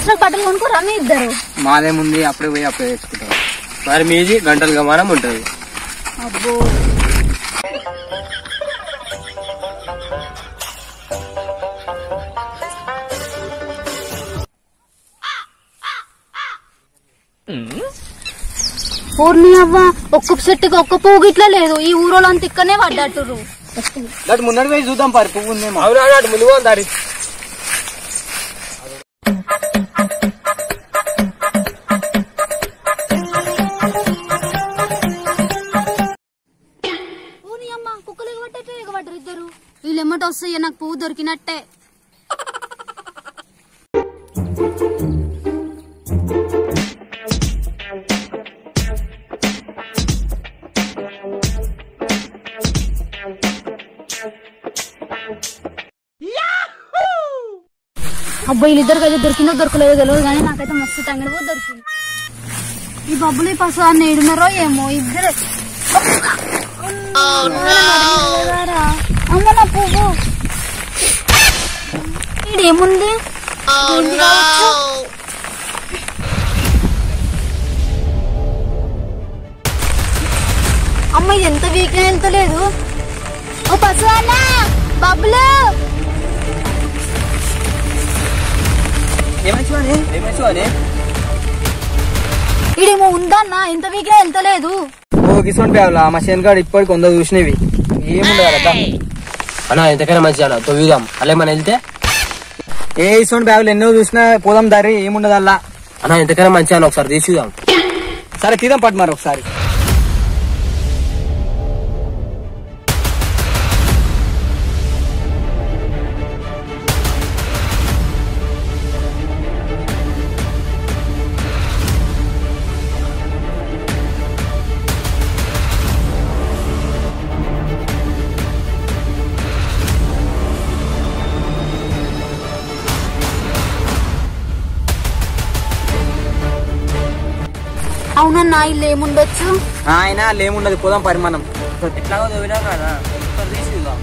దసరా బట్టలు కొనుక్కోరా మీ ఇద్దరు మాదేముంది అప్పుడే పోయి అప్పుడే తెచ్చుకుంటాం మరి మీది గంటలు గమానం ఉంటది అబ్బో ఊర్ని అవ్వ ఒక్క చెట్టుకి ఒక్క పువ్వు గిట్లా లేదు ఈ ఊరోళ్ళంతా ఇక్కడనే పడ్డట్టురు అటు ముందడి పోయి చూద్దాం పరి పువ్వు ఉందేమో అవునా అటు ముందు దారి ఊని అమ్మ కుక్కలు ఎగబట్టేట్టు ఎగబడ్డరు ఇద్దరు వీళ్ళు ఎమ్మటి వస్తాయి నాకు పువ్వు దొరికినట్టే అబ్బాయి వీళ్ళిద్దరికి అయితే దొరికిందో దొరకలేదో తెలియదు కానీ నాకైతే మస్తు తంగడి పువ్వు దొరికింది ఈ బబ్బులు ఈ పసు అన్న ఏడున్నారో ఏమో ఇద్దరు అమ్మ నా పువ్వు ఇదేముంది ఏంది కావచ్చు? అమ్మ ఇది ఎంత వీక్ వెళ్తలేదు ఓ పసు అన్న బబ్బులు ఇడేమో ఉందన్న ఎంత వీక్ వెళ్తలేదు ఓ కిసోన్ పేవలా మా శనిగాడు ఇప్పటికి వంద చూసినవి ఏముండదు కదా అన్నా ఎంతకైనా మంచిగా అన్న తొవ్వుదాం అలా మనం వెళ్తే ఏ ఇసోన్ బ్యాగులు ఎన్నో చూసినా పోదాం దారి ఏముండదు అలా అన్నా ఎంతకైనా మంచిగా అన్న ఒకసారి తీసుకుందాం సరే తీదాం పట్టు మరి ఒకసారి అవునన్నా ఇల్లు ఏముండొచ్చు ఆయన లేముండదు పోదాం పరి మనం ఎట్లాగో తవ్వినాం కదా ఒకసారి తీసుకుందాం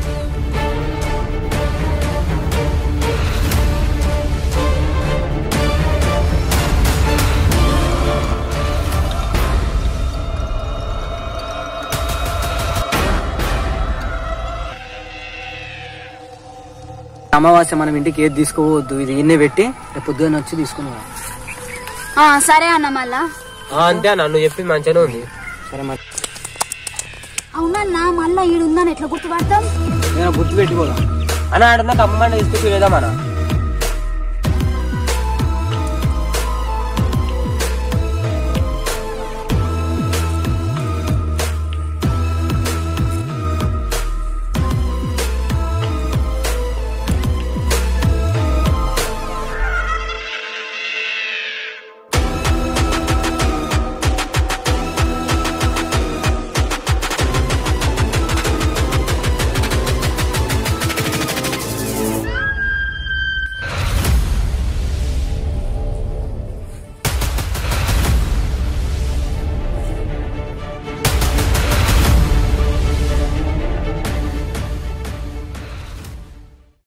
అమావాస్య మనం ఇంటికి ఏది తీసుకోవద్దు ఇది ఇన్నే పెట్టి రేపు పొద్దున్న వచ్చి తీసుకుని పోదాం. ఆ, సరే అన్న మళ్ళా ఆ, అంతే అన్న నువ్వు చెప్పింది మంచిగానే ఉంది సరే మరి అవునన్నా మళ్ళా ఈడుందని ఎట్లా గుర్తుపడతాం నేను గుర్తు పెట్టుకోదాం అన్న ఆడున్న కమ్మని తీసుకొచ్చి వేద్దాం అన్న